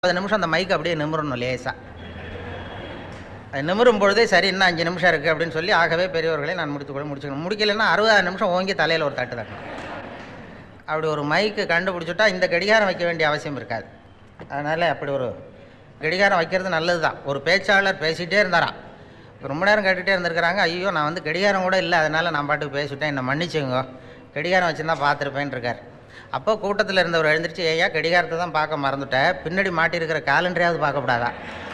பத்து நிமிஷம் அந்த மைக் அப்படியே நிமிரணும் லேசாக அது நிமிரும் பொழுதே சரி இன்னும் அஞ்சு நிமிஷம் இருக்குது அப்படின்னு சொல்லி ஆகவே பெரியவர்களை நான் முடித்து கூட முடிச்சுக்கணும் முடிக்கலைன்னா அறுபதாறு நிமிஷம் ஓங்கி தலையில் ஒரு தட்டு தட்டணும் அப்படி ஒரு மைக்கு கண்டுபிடிச்சிட்டா இந்த கடிகாரம் வைக்க வேண்டிய அவசியம் இருக்காது அதனால் அப்படி ஒரு கடிகாரம் வைக்கிறது நல்லது தான் ஒரு பேச்சாளர் பேசிகிட்டே இருந்தாராம் ரொம்ப நேரம் கேட்டுகிட்டே இருந்திருக்கிறாங்க ஐயோ நான் வந்து கடிகாரம் கூட இல்லை அதனால் நான் பாட்டுக்கு பேசிட்டேன் என்னை மன்னிச்சுங்க கடிகாரம் வச்சுருந்தா பார்த்துருப்பேன்னு இருக்கார் அப்போ கூட்டத்தில் இருந்தவர் எழுந்திரிச்சு ஏயா கடிகாரத்தை தான் பார்க்க மறந்துட்டேன் பின்னாடி மாட்டியிருக்கிற காலண்டரையாவது பார்க்கக்கூடாதா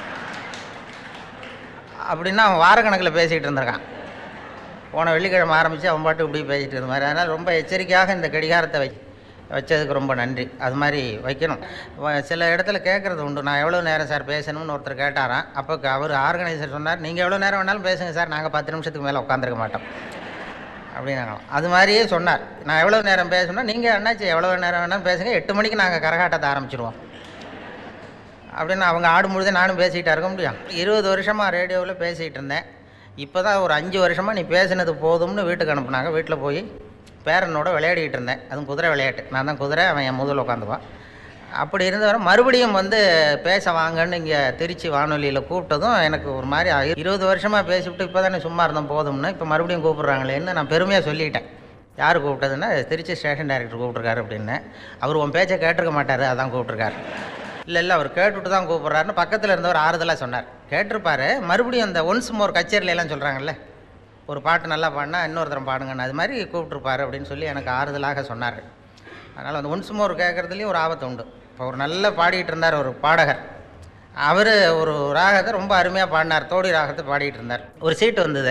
அப்படின்னா அவன் வாரக்கணக்கில் பேசிகிட்டு இருந்திருக்கான் போன வெள்ளிக்கிழமை ஆரம்பித்து அவன் பாட்டு இப்படி பேசிகிட்டு இருந்த மாதிரி அதனால் ரொம்ப எச்சரிக்கையாக இந்த கடிகாரத்தை வை வச்சதுக்கு ரொம்ப நன்றி அது மாதிரி வைக்கணும் வ- சில இடத்துல கேட்குறது உண்டு நான் எவ்வளோ நேரம் சார் பேசணும்னு ஒருத்தர் கேட்டாராம் அப்போ அவர் ஆர்கனைசர் சொன்னார் நீங்கள் எவ்வளோ நேரம் வேணாலும் பேசுங்க சார் நாங்கள் பத்து நிமிஷத்துக்கு மேலே உட்காந்துருக்க மாட்டோம் அப்படின்னாங்களாம் அது மாதிரியே சொன்னார் நான் எவ்வளோ நேரம் பேசணும்னா நீங்கள் என்னாச்சு எவ்வளோ நேரம் வேணாலும் பேசுங்க எட்டு மணிக்கு நாங்கள் கரகாட்டத்தை ஆரம்பிச்சிருவோம் அப்படின்னு அவங்க ஆடும் பொழுதே நானும் பேசிக்கிட்டா இருக்க முடியும் இருபது வருஷமாக ரேடியோவில் பேசிகிட்டு இருந்தேன் இப்போ தான் ஒரு அஞ்சு வருஷமாக நீ பேசினது போதும்னு வீட்டுக்கு அனுப்புனாங்க வீட்டில் போய் பேரனோட விளையாடிக்கிட்டு இருந்தேன் அதுவும் குதிரை விளையாட்டு நான் தான் குதிரை அவன் என் முதல்ல உட்காந்துப்பான் அப்படி இருந்தவரை மறுபடியும் வந்து பேச வாங்கன்னு இங்கே திருச்சி வானொலியில் கூப்பிட்டதும் எனக்கு ஒரு மாதிரி ஆகி- இருபது வருஷமாக பேசிவிட்டு இப்போ தானே சும்மா இருந்தோம் போதும்னு இப்போ மறுபடியும் கூப்பிட்றாங்களேன்னு நான் பெருமையாக சொல்லிட்டேன் யார் கூப்பிட்டதுன்னா திருச்சி ஸ்டேஷன் டைரக்டர் கூப்பிட்ருக்காரு அப்படின்னு அவர் உன் பேச்சை கேட்டிருக்க மாட்டார் அதான் கூப்பிட்ருக்காரு இல்லை இல்லை அவர் கேட்டுட்டு தான் கூப்பிட்றாருன்னு பக்கத்தில் இருந்தவர் ஆறுதலாக சொன்னார் கேட்டிருப்பாரு மறுபடியும் அந்த ஒன்ஸ் மோர் கச்சேரியில எல்லாம் சொல்கிறாங்கல்ல ஒரு பாட்டு நல்லா பாடினா இன்னொருத்தரம் பாடுங்கன்னு அது மாதிரி கூப்பிட்ருப்பாரு அப்படின்னு சொல்லி எனக்கு ஆறுதலாக சொன்னார் அதனால் அந்த ஒன்ஸ் மோர் கேட்குறதுலேயும் ஒரு ஆபத்து உண்டு இப்போ ஒரு நல்ல பாடிட்டு இருந்தார் ஒரு பாடகர் அவர் ஒரு ராகத்தை ரொம்ப அருமையாக பாடினார் தோடி ராகத்தை பாடிட்டு இருந்தார் ஒரு சீட்டு வந்தது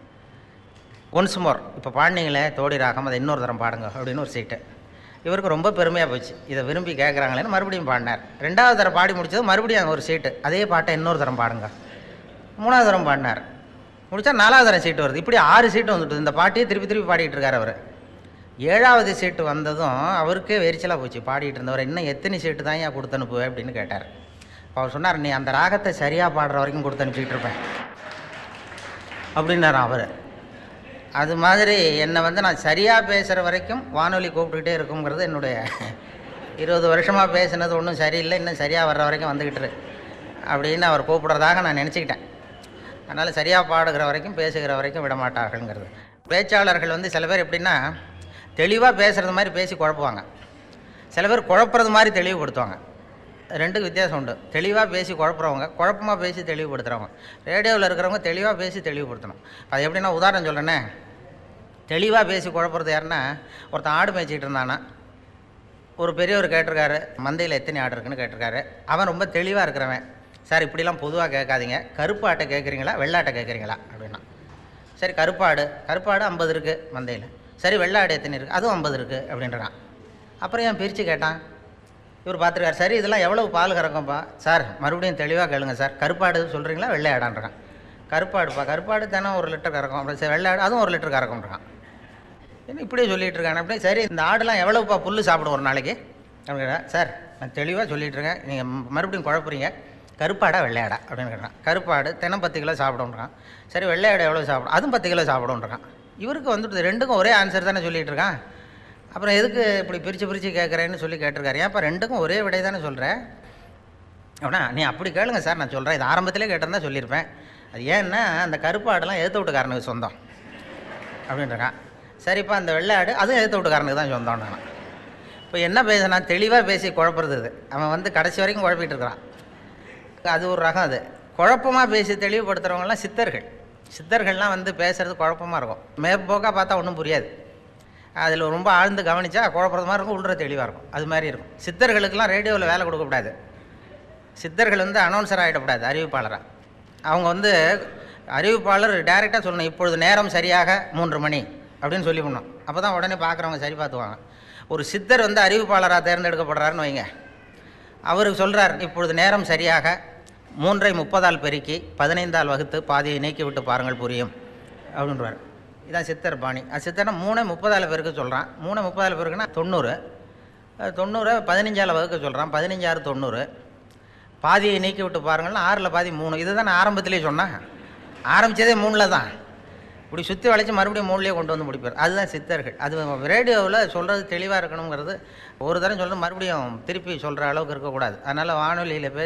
ஒன்ஸ் மோர் இப்போ பாடினீங்களே தோடி ராகம் அதை இன்னொரு தரம் பாடுங்க அப்படின்னு ஒரு சீட்டு இவருக்கு ரொம்ப பெருமையாக போச்சு இதை விரும்பி கேட்குறாங்களேன்னு மறுபடியும் பாடினார் ரெண்டாவது தரம் பாடி முடிச்சது மறுபடியும் ஒரு சீட்டு அதே பாட்டை இன்னொரு தரம் பாடுங்க மூணாவது தரம் பாடினார் முடிச்சா நாலாவது தரம் சீட்டு வருது இப்படி ஆறு சீட்டு வந்துட்டு இந்த பாட்டையே திருப்பி திருப்பி பாடிட்டு இருக்கார் அவர் ஏழாவது சீட்டு வந்ததும் அவருக்கே வெறிச்சலாக போச்சு பாடிட்டு இருந்தவர் இன்னும் எத்தனை சீட்டு தான் ஏன் கொடுத்து அனுப்புவேன் அப்படின்னு கேட்டார் அவர் சொன்னார் நீ அந்த ராகத்தை சரியாக பாடுற வரைக்கும் கொடுத்து அனுப்பிச்சிட்டு இருப்பேன் அப்படின்னாராம் அவர் அது மாதிரி என்னை வந்து நான் சரியாக பேசுகிற வரைக்கும் வானொலி கூப்பிட்டுக்கிட்டே இருக்குங்கிறது என்னுடைய இருபது வருஷமாக பேசுனது ஒன்றும் சரியில்லை இன்னும் சரியாக வர்ற வரைக்கும் வந்துக்கிட்டு இரு அப்படின்னு அவர் கூப்பிடுறதாக நான் நினச்சிக்கிட்டேன் அதனால் சரியாக பாடுகிற வரைக்கும் பேசுகிற வரைக்கும் விட மாட்டார்கள்ங்கிறது பேச்சாளர்கள் வந்து சில பேர் எப்படின்னா தெளிவாக பேசுகிறது மாதிரி பேசி குழப்புவாங்க சில பேர் குழப்புறது மாதிரி தெளிவுபடுத்துவாங்க ரெண்டுக்கு வித்தியாசம் உண்டு தெளிவாக பேசி குழப்புறவங்க குழப்பமாக பேசி தெளிவுபடுத்துகிறவங்க ரேடியோவில் இருக்கிறவங்க தெளிவாக பேசி தெளிவுபடுத்தணும் அது எப்படின்னா உதாரணம் சொல்கிறேனே தெளிவாக பேசி குழப்புறது யாருன்னா ஒருத்தன் ஆடு மேய்ச்சிக்கிட்டு இருந்தானா ஒரு பெரியவர் கேட்டிருக்காரு மந்தையில் எத்தனை ஆடு இருக்குன்னு கேட்டிருக்காரு அவன் ரொம்ப தெளிவாக இருக்கிறவன் சார் இப்படிலாம் பொதுவாக கேட்காதீங்க கருப்பு ஆட்டை கேட்குறீங்களா வெள்ளாட்டை கேட்குறீங்களா அப்படின்னா சரி கருப்பாடு கருப்பாடு ஐம்பது இருக்குது மந்தையில் சரி வெள்ளாடு எத்தனை இருக்குது அதுவும் ஐம்பது இருக்குது அப்படின்றான் அப்புறம் ஏன் பிரித்து கேட்டான் இவர் பார்த்துருக்காரு சரி இதெல்லாம் எவ்வளவு பால் கறக்கும்ப்பா சார் மறுபடியும் தெளிவாக கேளுங்க சார் கருப்பாடு சொல்கிறீங்களா வெள்ளை ஆடான்றான் கருப்பாடுப்பா கருப்பாடு தினம் ஒரு லிட்டர் கறக்கும் அப்புறம் சரி வெள்ளை ஆடு அதுவும் ஒரு லிட்டர் கறக்கும்ன்றான் என்ன இப்படியே சொல்லிட்டு இருக்காங்க அப்படியே சரி இந்த ஆடுலாம் எவ்வளவுப்பா புல் சாப்பிடும் ஒரு நாளைக்கு அப்படின்னு கேட்டா, சார் நான் தெளிவாக சொல்லிட்டு இருக்கேன் நீங்கள் மறுபடியும் குழப்புறீங்க கருப்பாடா வெள்ளையாடா அப்படின்னு கேட்டான் கருப்பாடு தினம் பத்து கிலோ சாப்பிடுன்றான் சரி வெள்ளையாடு எவ்வளோ சாப்பிடும் அதுவும் பத்து கிலோ சாப்பிடுன்றான் இவருக்கு வந்துட்டு ரெண்டுக்கும் ஒரே ஆன்சர் தானே சொல்லிட்டு இருக்கான் அப்புறம் எதுக்கு இப்படி பிரித்து பிரித்து கேட்குறேன்னு சொல்லி கேட்டிருக்காரு ஏன்ப்பா ரெண்டுக்கும் ஒரே விடை தானே சொல்கிறேன் அப்படின்னா நீ அப்படி கேளுங்க சார் நான் சொல்கிறேன் இது ஆரம்பத்திலே கேட்டிருந்தா சொல்லியிருப்பேன் அது ஏன்னா அந்த கருப்பாடெல்லாம் எதிர்த்து வீட்டுக்காரனுக்கு சொந்தம் அப்படின்றான் சரிப்பா அந்த வெள்ளாடு அதுவும் எதிர்த்து வீட்டுக்காரனுக்கு தான் சொந்தம் நான் இப்போ என்ன பேசுனா தெளிவாக பேசி குழப்புறது இது அவன் வந்து கடைசி வரைக்கும் குழப்பிட்டு இருக்கிறான் அது ஒரு ரகம் அது குழப்பமாக பேசி தெளிவுபடுத்துகிறவங்கலாம் சித்தர்கள் சித்தர்கள்லாம் வந்து பேசுறது குழப்பமாக இருக்கும் மேற்போக்காக பார்த்தா ஒன்றும் புரியாது அதில் ரொம்ப ஆழ்ந்து கவனிச்சா குழப்பறது மாதிரி இருக்கும் உள்ள தெளிவாக இருக்கும் அது மாதிரி இருக்கும் சித்தர்களுக்கெல்லாம் ரேடியோவில் வேலை கொடுக்கக்கூடாது சித்தர்கள் வந்து அனௌன்சர் ஆகிடக்கூடாது அறிவிப்பாளராக அவங்க வந்து அறிவிப்பாளர் டைரெக்டாக சொல்லணும் இப்பொழுது நேரம் சரியாக மூன்று மணி அப்படின்னு சொல்லி பண்ணணும் அப்போ தான் உடனே பார்க்குறவங்க சரி பார்த்துவாங்க ஒரு சித்தர் வந்து அறிவிப்பாளராக தேர்ந்தெடுக்கப்படுறாருன்னு வைங்க அவருக்கு சொல்கிறார் இப்பொழுது நேரம் சரியாக மூன்றை முப்பதால் பெருக்கி பதினைந்தால் வகுத்து பாதியை நீக்கி விட்டு பாருங்கள் புரியும் அப்படின்றார் இதான் சித்தர் பாணி அது சித்தர்னா மூணை முப்பதால் பெருக்க சொல்கிறான் மூணை முப்பதால் பெருக்குன்னா தொண்ணூறு அஹ் தொண்ணூறை பதினஞ்சால் வகுக்க சொல்கிறான் பதினஞ்சாறு தொண்ணூறு பாதியை நீக்கி விட்டு பாருங்கள்னா ஆறில் பாதி மூணு இது தான் நான் ஆரம்பத்திலே சொன்னேன் ஆரம்பித்ததே மூணில் தான் இப்படி சுற்றி வளைச்சு மறுபடியும் மூணுலேயே கொண்டு வந்து முடிப்பார் அதுதான் சித்தர்கள் அது ரேடியோவில் சொல்கிறது தெளிவாக இருக்கணுங்கிறது ஒரு தரம் சொல்கிறது மறுபடியும் திருப்பி சொல்கிற அளவுக்கு இருக்கக்கூடாது அதனால் வானொலியில் பேச